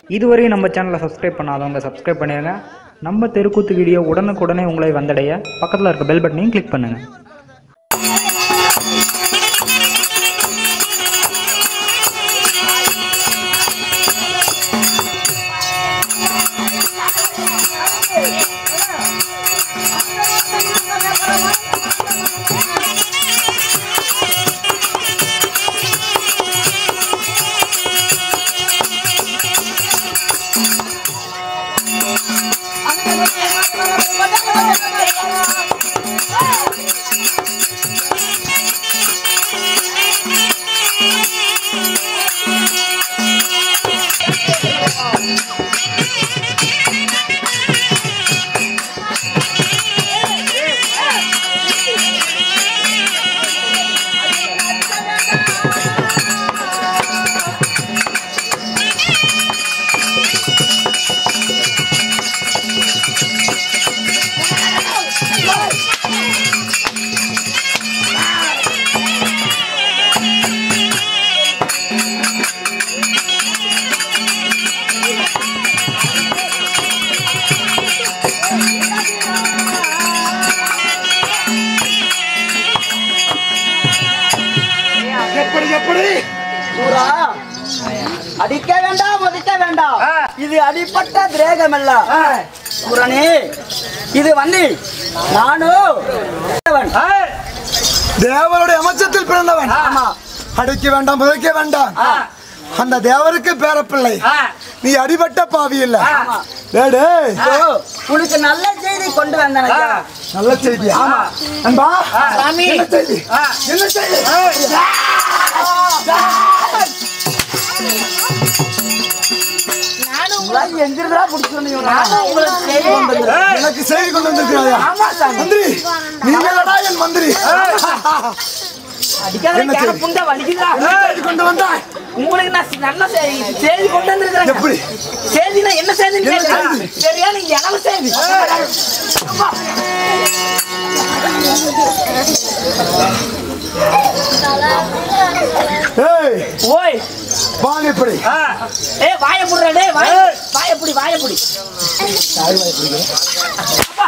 இதுவரையும் நம்ம சேனலை சப்ஸ்கிரைப் பண்ணாதவங்க சப்ஸ்கிரைப் பண்ணிடுங்க நம்ம தெருக்கூத்து வீடியோ உடனுக்குடனே உங்களை வந்தடைய பக்கத்தில் இருக்க பெல் பட்டனையும் கிளிக் பண்ணுங்கள் எப்படி எப்படி சூரா அடிக்க வேண்டாம் ஒதுக்க வேண்டாம் இது அடிப்பட்ட திரேகம் அல்ல சூரனே இது வந்து நானும் தேவன். தேவருடைய அமைச்சத்தில் பிறந்தவன் ஆமா அடிக்க வேண்டாம் புதைக்க வேண்டாம் அந்த தேவருக்கு பேரப்பிள்ளை நீ அடிபட்ட பாவி இல்ல டேய், டேய், ஓ, உனக்கு நல்ல செய்தி கொண்டு வந்தேன் ஐயா. நல்ல செய்தியா அன்பா சாமி. என்ன செய்தி என்ன செய்தி உங்களை எங்கிருந்தா பிடிச்சிருந்தீங்க? நானும் உங்களுக்கு செய்தி கொண்டு வந்தேன். எனக்கு செய்தி கொண்டு வந்திருக்கிறாயா ஆமா சாமி. மந்திரி நீங்களடா என் மந்திரி அடிக்காத என்ன கேன செய்தி? புண்டை வலிக்குதா? என்ன செய்தி கொண்டு வந்தாய் உங்களுக்கு நான் நல்ல செய்தி செய்தி கொண்டு வந்திருக்கிறேன் எப்படி? செய்தினா என்ன செய்தின்னு என்ன கேட்கிறேன். செய்தி? சரியா நீங்க எனக்கு செய்தி அம்மா. ஏய் ஓய் வாங்க இப்படி ஏய் வாய புடுறா டேய் வாய வாய புடி வாய புடி அப்பா.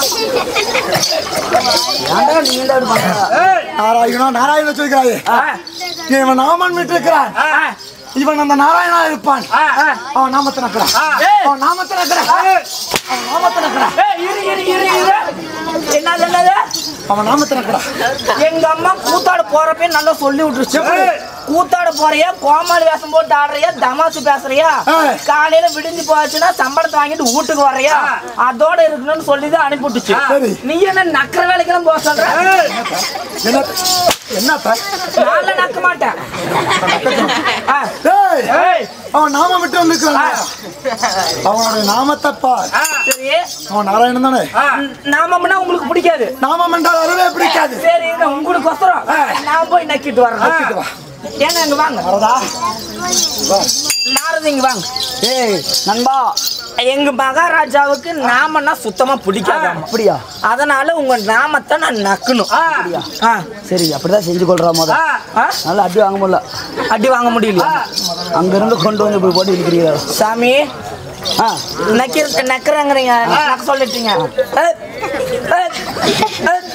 ஏன்டா நீ இந்த இப்படி பண்ற? நாராயணா நாராயண சொல்கிறாயே ஆ, இவன் நாமன் விட்டு இருக்கிறான் ஆ, இவன் அந்த நாராயணா இருப்பான் ஆ, ஆ. அவன் நாமத்தை நக்கிறான் ஏய், அவன் நாமத்தை நக்கிறான் அவன் நாமத்தை நக்கிறான் ஏய், இரு, இரு, இரு, இரு. என்னது என்னது அவன் நாமத்தை நக்கிறான் எங்க அம்மா கூத்தாட போறப்ப நல்லா சொல்லி விட்டுருச்சு எப்படி? கூத்தாட போறியா கோமாளி வேஷம் போட்டு ஆடுறியா தமாசு பேசுறியா ஏய். காலையில விடிஞ்சு போச்சுன்னா சம்பளத்தை வாங்கிட்டு வீட்டுக்கு வர்றியா அதோட இருக்கணும்னு சொல்லி தான் அனுப்பி விட்டுச்சு சரி. நீ என்ன நக்கிற வேலைக்கெல்லாம் போக சொல்ற என்ன என்னத்த நான்ல நக்க மாட்டேன் ஆ. டேய் ஏய், அவன் நாமம் விட்டு வந்துக்கிறான் அவனுடைய நாமத்தை பார் சரி அவன் நாராயணன் தானே நாமம்னா உங்களுக்கு பிடிக்காது நாமம் என்றால் அறவே பிடிக்காது சரி இருங்க, உங்களுக்கு ஒசரம் நான் போய் நக்கிட்டு நக்கிட்டு வரேன் வா. ஏங்க இங்க வாங்க வரதா நாரது இங்க வாங்க ஏய் நண்பா எங்க மகாராஜாவுக்கு நாமன்னா சுத்தமா பிடிக்காது அப்படியா அதனால உங்க நாமத்தை நான் நக்கணும் அப்படியா ஆ. சரி அப்படிதான் செஞ்சு கொள்றா முத ஆ? நல்லா அடி வாங்க முடியல அடி வாங்க முடியல அங்க இருந்து கொண்டு வந்து இப்படி போட்டு இருக்கிறீங்க சாமி ஆ நக்கிற நக்கிறங்கிறீங்க நக்க சொல்லிட்டீங்க ஏய், ஏய், ஏய்.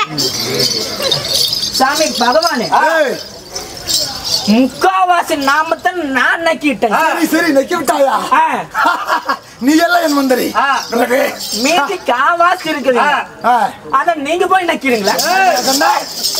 சாமி பகவானே ஏய் முக்காவாசி நாமத்தை நான் நக்கிட்டேன் சரி சரி நக்கி விட்டாயா ஆ. நீ எல்லாம் என் மந்திரி பிறகு மீதி காவாசி இருக்குது ஆ. அத நீங்க போய் நக்கிறீங்களா கண்டா?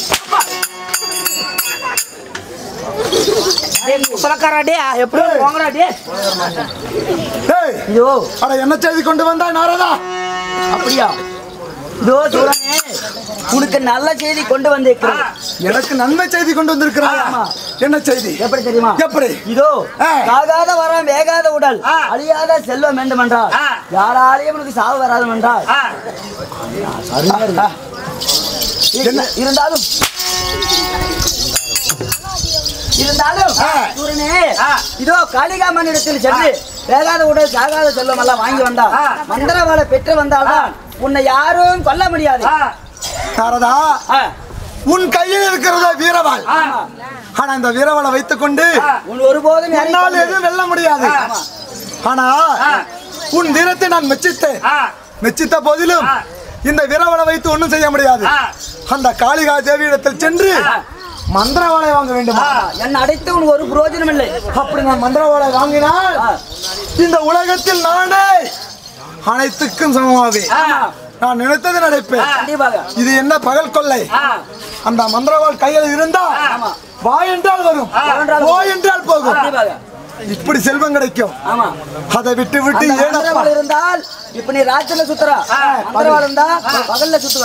சொல்லக்காராடே எப்படி போங்கடாடே டேய் ஐயோ அட என்ன செய்தி கொண்டு வந்தாய் நாரதா அப்படியா இதோ சூரனே உனக்கு நல்ல செய்தி கொண்டு வந்திருக்கிறேன் எனக்கு நன்மை செய்தி கொண்டு வந்திருக்கிறாயா ஆமா. என்ன செய்தி எப்படி தெரியுமா எப்படி இதோ ஆ. காகாத வரம் வேகாத உடல் ஆ. அழியாத செல்வம் வேண்டும் என்றால் ஆ. யாராலையும் உனக்கு சாவு வராது என்றால் அருமையா இருக்கு. என்ன? இருந்தாலும் இருந்தாலும் ஆ. சூரனே இதோ காளிகாமன் இடத்தில் சென்று வேகாத உடல் சாகாத செல்வம் எல்லாம் வாங்கி வந்தால் மந்திரவாளை பெற்று வந்தால்தான் உன்னை யாரும் கொல்ல முடியாது நாரதா ஆ. உன் கையில் இருக்கிறத வீரவாள் ஆனா இந்த வீரவாளை வைத்துக் கொண்டு உன் ஒருபோதும் யாரையும் என்னால் கொல்ல எதுவும் வெல்ல முடியாது ஆனா உன் வீரத்தை நான் மெச்சித்தேன் ஆ, மெச்சித்த போதிலும் ஆ. இந்த வீரவனை வைத்து ஒண்ணும் செய்ய முடியாது ஆ. அந்த காளிகா தேவியிடத்தில் சென்று மந்திரவாளை வாங்க வேண்டுமா என்ன அடைத்து உனக்கு ஒரு பிரயோஜனம் இல்லை அப்படி நான் மந்திரவாளை வாங்கினால் இந்த உலகத்தில் நானே அனைத்துக்கும் சமமாவே ஆ, நான் நினைத்தது நடப்பேன் கண்டிப்பாக இது என்ன பகல் கொள்ளை ஆ, அந்த மந்திரவாள் கையில் இருந்தா வா என்றால் வரும் என்றால் போ என்றால் போகும் கண்டிப்பாக இப்படி செல்வம் கிடைக்கும் ஆமா அதை விட்டு விட்டு அந்த ஏனப்பா மந்திரவாள் இருந்தால் இப்ப நீ ராத்திரில சுத்துற மந்திரவாள் இருந்தா பகல்ல சுத்துவ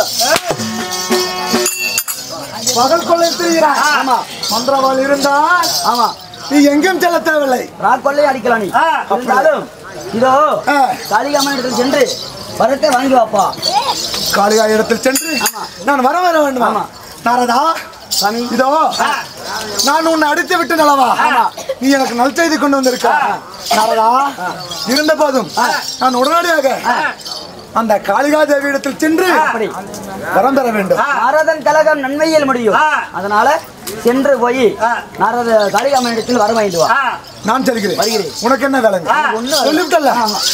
பகல் கொள்ளை தெரிகிறாய் ஆமா மந்திரவாள் இருந்தால் ஆமா நீ எங்கும் செல்ல தேவையில்லை ராக் கொள்ளையை அடிக்கலாம் நீ ஆ, இருந்தாலும் இதோ ஆ. காளிகாமன் இடத்தில் சென்று வரத்தை வாங்கி வாப்பா காளிகா இடத்தில் சென்று நான் வர வர வேண்டுமா ஆமா. நாரதா சாமி இதோ நான் உன்னை அடித்து விட்டு நலவா நீ எனக்கு நல் செய்தி கொண்டு வந்திருக்க நாரதா இருந்த போதும் நான் உடனடியாக அந்த காளிகா தேவி இடத்தில் சென்று அப்படி வரம் பெற வேண்டும் நாரதன் கலகம் நன்மையில் முடியும் ஆ. அதனால சென்று போய் ஆ. நாரத காளிகாமன் இடத்தில் வர வாங்கிட்டு வா ஆ, நான் செல்கிறேன் வருகிறேன். உனக்கு என்ன வேலைங்க ஒண்ணும் இல்ல. சொல்லிவிட்டல்ல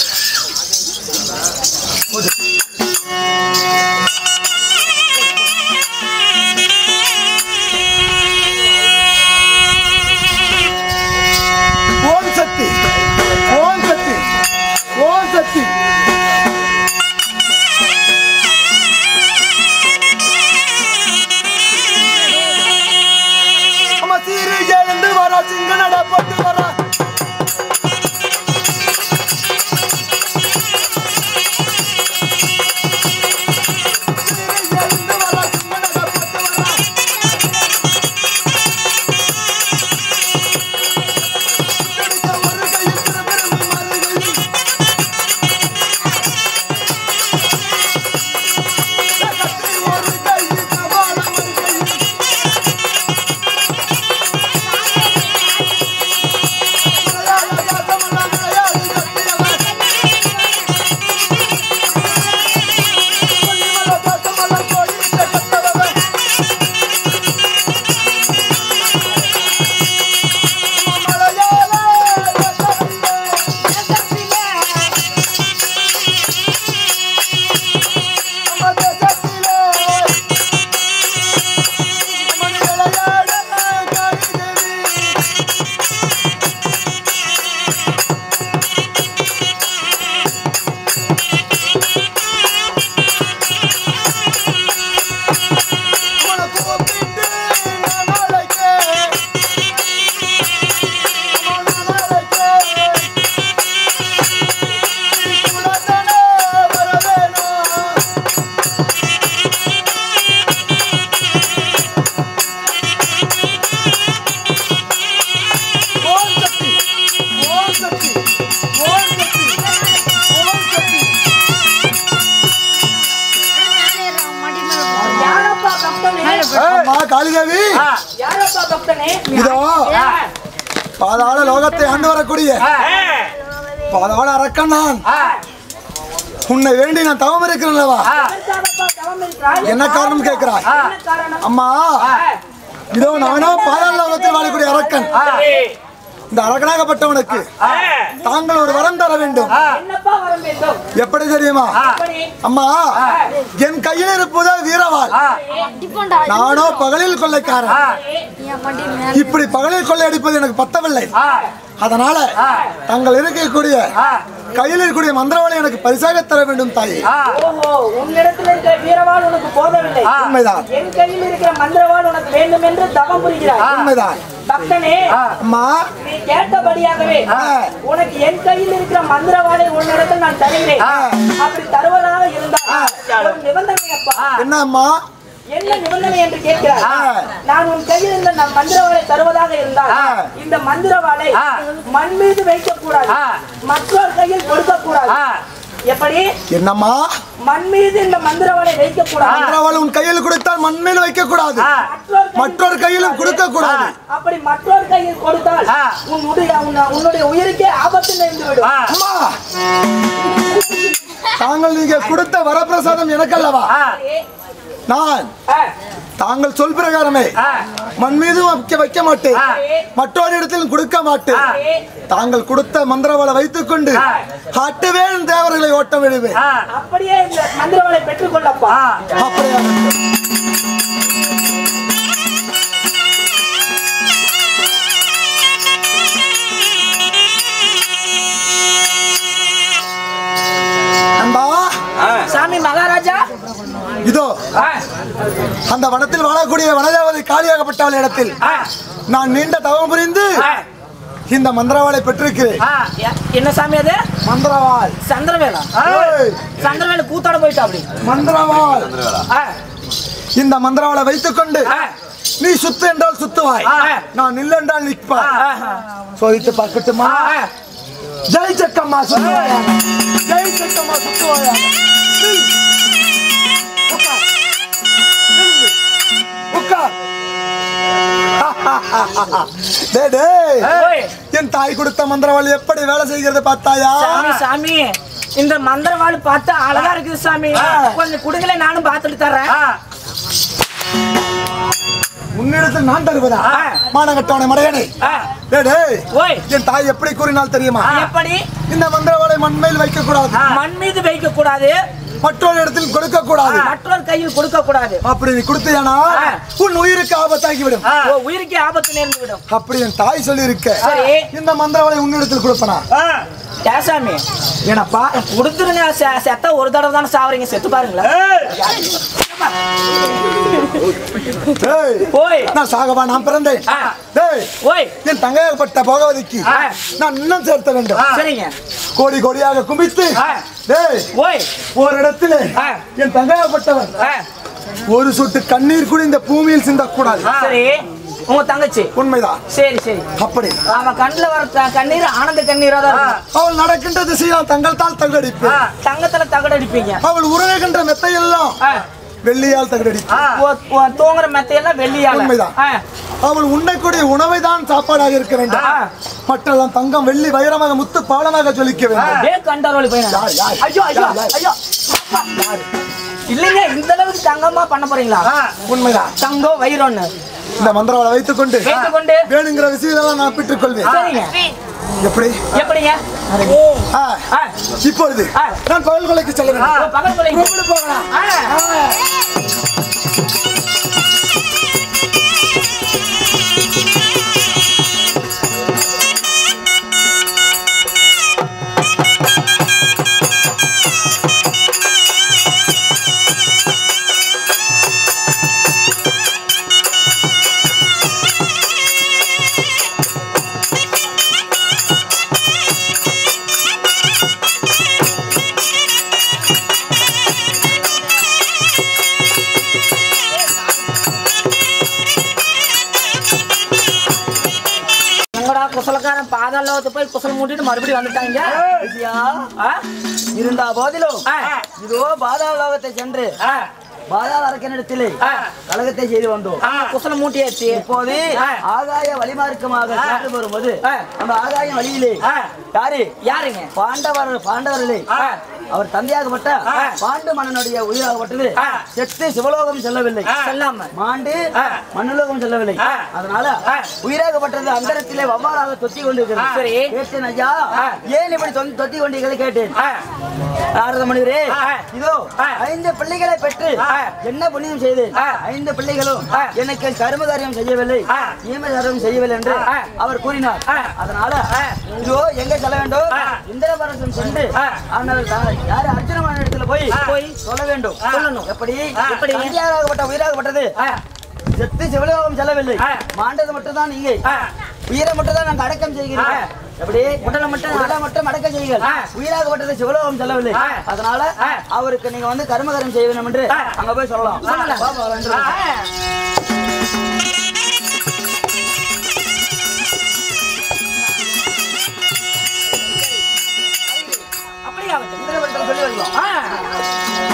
ஓம் சக்தி ஓம் சக்தி ஓம் சக்தி அம்மா சீரு எழுந்து வரா சிங்க நட போட்டு வரா சீரு எழுந்து வரா சிங்க நட போட்டு வரா கிடைத்த ஒரு கையில் திருப்பெரும் மறு கையில் கட்டி ஒரு கையில் கபாலம் ஒரு கையில் யாரப்பா பக்தனே? அம்மா காளிதேவி ஆ, யாரப்பா பக்தனே? இதோ ஆ, பாதாள லோகத்தை ஆண்டு வரக்கூடிய ஆ, பாதாள அரக்கன் நான் ஆ, உன்னை வேண்டி நான் தவம் இருக்கிறேன் அல்லவா ஆ. எதற்காகப்பா தவம் இருக்கிறாய்? என்ன காரணம் கேட்கிறாய் ஆ, என்ன காரணம்? அம்மா ஆ, இதோ நானோ பாதாள லோகத்தில் வாழக்கூடிய அரக்கன் ஆ, இந்த அரக்கனாகப்பட்டவனுக்கு ஆ, தாங்கள் ஒரு வரம் தர வேண்டும் ஆ. என்னப்பா வரம் வேண்டும்? எப்படி தெரியுமா எப்படி? அம்மா என் கையில் இருப்பதோ வீரவாள் ஆ, நானோ பகலில் கொள்ளைக்காரன் ஆ, இப்படி பகலில் கொள்ளை அடிப்பது எனக்கு பத்தவில்லை ஆ, அதனால தங்கள் இருக்கக்கூடிய ஆ. கையில் இருக்கக்கூடிய மந்திரவாளை எனக்கு பரிசாக தர வேண்டும் தாயே ஆ. ஓஹோ உன்னிடத்தில் இருக்கிற வீரவாள் உனக்கு போதவில்லை ஆ. உண்மைதான். என் கையில் இருக்கிற மந்திரவாள் உனக்கு வேண்டும் என்று தவம் புரிகிறாய் உண்மைதான் பக்தனே அம்மா நீ கேட்டபடியாகவே ஆ. உனக்கு என் கையில் இருக்கிற மந்திரவாளை உன்னிடத்தில் நான் தருகிறேன் ஆ. அப்படி தருவதாக இருந்தால் ஒரு நிபந்தனை அப்பா என்ன அம்மா என்ன நிபந்தனை என்று கேட்கிறார் ஆ. நான் உன் கையில் இருந்த நான் மந்திரவாளை தருவதாக இருந்தால் ஆ. இந்த மந்திரவாளை ஆ. மண் மீது வைக்க கூடாது ஆ. மற்றொரு கையில் கொடுக்க கூடாது எப்படி என்னம்மா மண் மீது இந்த மந்திரவாளை வைக்க கூடாது மந்திரவாள் உன் கையில் கொடுத்தால் மண்மேல் வைக்க கூடாது மற்றொரு கையிலும் கொடுக்க கூடாது அப்படி மற்றொரு கையில் கொடுத்தால் உன்னுடைய உன்ன- உன்னுடைய உயிருக்கே ஆபத்து நேர்ந்து விடும் அம்மா தாங்கள் நீங்க கொடுத்த வரப்பிரசாதம் எனக்கல்லவா நான் ஆ, தாங்கள் சொல் பிரகாரமே மண் மீதும் வைக்க வைக்க மாட்டேன் மற்றொரு இடத்திலும் கொடுக்க மாட்டேன் தாங்கள் கொடுத்த மந்திரவாளை வைத்துக் கொண்டு அட்டுவேன் தேவர்களை ஓட்ட விடுவேன் அப்படியே இந்த மந்திரவாளை பெற்றுக்கொள்ளப்பா அப்படியா நண்பா சாமி மகாராஜா இதோ அந்த வனத்தில் வாழக்கூடிய வனதேவதை காலியாகப்பட்டவள் இடத்தில் நான் நீண்ட தவம் புரிந்து இந்த மந்திரவாளை பெற்றிருக்கிறேன் ஆ, எ- என்ன சாமி அது மந்திரவாள் சந்திரவேலா ஏய், சந்திரவேலு கூத்தாட போயிட்டா அப்படி மந்திரவாள் ஆ, இந்த மந்திரவாளை வைத்துக் கொண்டு ஆ. நீ சுத்து என்றால் சுத்துவாய் ஆ. நான் நில்லு என்றால் நிற்பாய் ஆஹா. சோதித்து பார்க்கட்டுமா ஆ, ஜெய் சக்கம்மா சுத்துவாயா ஜெய் சக்கம்மா சுத்துவாயா நில். உட்கார். நில்லு. உட்கார். டேய், டேய். ஓய், என் தாய் கொடுத்த மந்திரவாள் எப்படி வேலை செய்கிறது பார்த்தாயா சாமி சாமி இந்த மந்திரவாளு பார்த்தா அழகா இருக்குது சாமி கொஞ்சம் குடுங்களே நானும் பார்த்துட்டு தர்றேன் உன்னிடத்தில் நான் தருவதா ஆ. மானகட்டவனை மடையனை ஆ, டேய், டேய். ஓய் என் தாய் எப்படி கூறினால் தெரியுமா எப்படி இந்த மந்திரவாளை மண்மையில் வைக்க கூடாது மண் மீது வைக்க கூடாது மற்றொரு இடத்தில் கொடுக்க கூடாது மற்றொரு கையில் கொடுக்க கூடாது அப்படி நீ கொடுத்தியானா ஆ. உன் உயிருக்கு ஆபத்தாகி விடும் ஓ, உயிருக்கே ஆபத்து நேர்ந்து விடும் அப்படி என் தாய் சொல்லி இருக்க சரி. இந்த மந்திரவாளை உன்னிடத்தில் கொடுப்பனா ஏசாமி ஏனப்பா கொடுத்துருங்க செ- செத்த ஒரு தடவை தானே சாவறீங்க செத்து பாருங்களேன் டேய், ஓய் நான் சாகவா நான் பிறந்தேன் ஆ. டேய் ஓய் என் தங்கையாகப்பட்ட போகவதிக்கு ஆ. நான் இன்னும் சேர்த்த வேண்டும் சரிங்க கோடி கோடியாக குமித்து ஆ. டேய் ஓய் ஒரு இடத்துல ஆ. என் தங்கையாகப்பட்டவர் ஆ, ஒரு சொட்டு கண்ணீர் கூட இந்த பூமியில் சிந்தக்கூடாது சரி உங்க தங்கச்சி உண்மைதான் சரி சரி அப்படி அவன் கண்ணுல வர த- கண்ணீர் ஆனந்த கண்ணீரா தான் இருக்கும். அவள் நடக்கின்ற திசையால் தங்கள் தாள் தகடடிப்பேன் தங்கத்துல தகடடிப்பீங்க அவள் உருகுகின்ற மெத்தையெல்லாம் ஆ, வெள்ளியால் தகடடிப்பேன் ஓ- ஓ, தூங்குற மெத்தையெல்லாம் வெள்ளியால உண்மைதான். ஆ, அவள் உண்ணக்கூடிய உணவை தான் சாப்பாடாக இருக்க வேண்டும் ஆ. மற்றெல்லாம் தங்கம் வெள்ளி வைரமாக முத்து பாலமாக ஜொலிக்க வேண்டும் அப்படியே கண்டாரோலி பையன் யார், யார்? ஐயோ ஐயோ யார், யார்? ஐயோ இல்லைங்க இந்த அளவுக்கு தங்கமா பண்ண போறீங்களா உண்மைதான் தங்கம் வைரம்னு இந்த மந்திரவாளை வைத்துக் கொண்டு வைத்துக்கொண்டு வேணுங்கிற விஷயத்தெல்லாம் நான் பெற்றுக் கொள்வேன் சரிங்க எப்படி எப்படிங்க ஆ, ஆ, இப்பொழுது ஆ. நான் பகல் கொலைக்கு செல்ல ஓ, வேண்டும் பகல் கொலை கூப்பிடு போகலாம் ஆ, எங்கடா குசலக்காரன் பாதாள லோகத்து போய் குசல் மூட்டிட்டு மறுபடியும் வந்துட்டாங்க ஐயா, ஆ, இருந்த போதிலும் ஆ, இதோ பாதாள லோகத்தை சென்று ஆ, பாதாள அரக்கனிடத்திலே ஆ. கழகத்தை செய்து வந்தோம் ஆ, குசல மூட்டியாச்சு இப்போது ஆ. ஆகாய வழிமார்க்கமாக ஆ. சென்று வரும்போது ஆ. அந்த ஆகாய வழியிலே ஆ. யாரு யாருங்க பாண்டவர் பாண்டவர்களே ஆ. அவர் தந்தையாகப்பட்ட ஆ. பாண்டு மன்னனுடைய உயிராகப்பட்டது ஆ. செத்து சிவலோகம் செல்லவில்லை செல்லாம மாண்டு ஆ. மண்ணுலோகம் செல்லவில்லை ஆ. அதனால ஆ. உயிராகப்பட்டது அந்தரத்திலே வவ்வாறாக தொத்தி கொண்டிருக்கிறது சரி. கேட்டேன் ஐயா ஆ. ஏன் இப்படி தொத்தி- தொத்தி கொண்டீர்கள் கேட்டேன் ஆ, நாரத மனிதரே ஆ. இதோ ஆ. ஐந்து பிள்ளைகளை பெற்று ஆ. என்ன புண்ணியம் செய்து ஆ. ஐந்து பிள்ளைகளும் ஆ. எனக்கு கருமகாரியம் செய்யவில்லை ஆ. ஈமகாரியம் செய்யவில்லை என்று ஆ. அவர் கூறினார் ஆ. அதனால ஆ. இதோ எங்க செல்ல வேண்டும் ஆ. இந்திரபரசம் சென்று ஆ. ஆனால் தா- யாரு அர்ஜுனமான இடத்துல போய் ஆ. போய் சொல்ல வேண்டும் ஆ. சொல்லணும் எப்படி ஆ. எப்படி தந்தையாகப்பட்ட உயிராகப்பட்டது ஆ, செத்து சிவலோகம் செல்லவில்லை ஆ. மாண்டது மட்டும் தான் இங்கே ஆ. உயிரை மட்டும் தான் நாங்க அடக்கம் செய்கிறீங்க ஆ. எப்படி உடலை மட்டும் உடலை மட்டும் அடக்கம் செய்யுங்கள் ஆ. உயிராகப்பட்டது சிவலோகம் செல்லவில்லை ஆ. அதனால ஆ. அவருக்கு நீங்க வந்து கர்மகாரம் செய்ய வேண்டும் என்று ஆ. அங்க போய் சொல்லலாம் சொல்லலாம். வா, வா, வந்து ஆ. அப்படியே ஆகட்டும். இந்திரபுரத்துல சொல்லி வைக்கலாம் ஆ.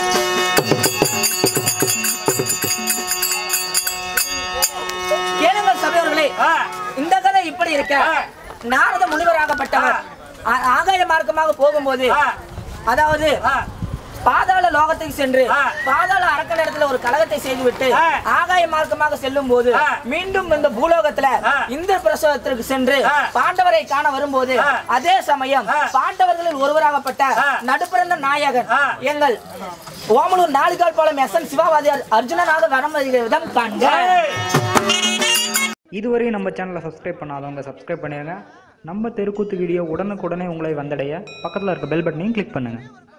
கேளுங்கள் சபையோர்களே இந்த கதை இப்படி இருக்க நாரத முனிவராகப்பட்டவர் ஆ- ஆகாய மார்க்கமாக போகும்போது அதாவது பாதாள லோகத்துக்கு சென்று ஆ. பாதாள அரக்கன் இடத்துல ஒரு கலகத்தை செய்துவிட்டு ஆ. ஆகாய மார்க்கமாக செல்லும் போது ஆ. மீண்டும் இந்த பூலோகத்துல ஆ. இந்திர பிரசவத்திற்கு சென்று ஆ. பாண்டவரை காண வரும்போது ஆ. அதே சமயம் ஆ. பாண்டவர்களில் ஒருவராகப்பட்ட ஆ. நடுப்பிறந்த நாயகன் ஆ. எங்கள் ஓமலூர் நாலுகால் போலம் எஸ் என் சிவாவாதி அர்ஜுனனாக வரம் வருகிற விதம் காண்க இதுவரையும் நம்ம சேனலை சப்ஸ்கிரைப் பண்ணாதவங்க சப்ஸ்கிரைப் பண்ணிடுங்க நம்ம தெருக்கூத்து வீடியோ உடனுக்குடனே உங்களை வந்தடைய பக்கத்தில் இருக்க பெல் பட்டனையும் கிளிக் பண்ணுங்கள்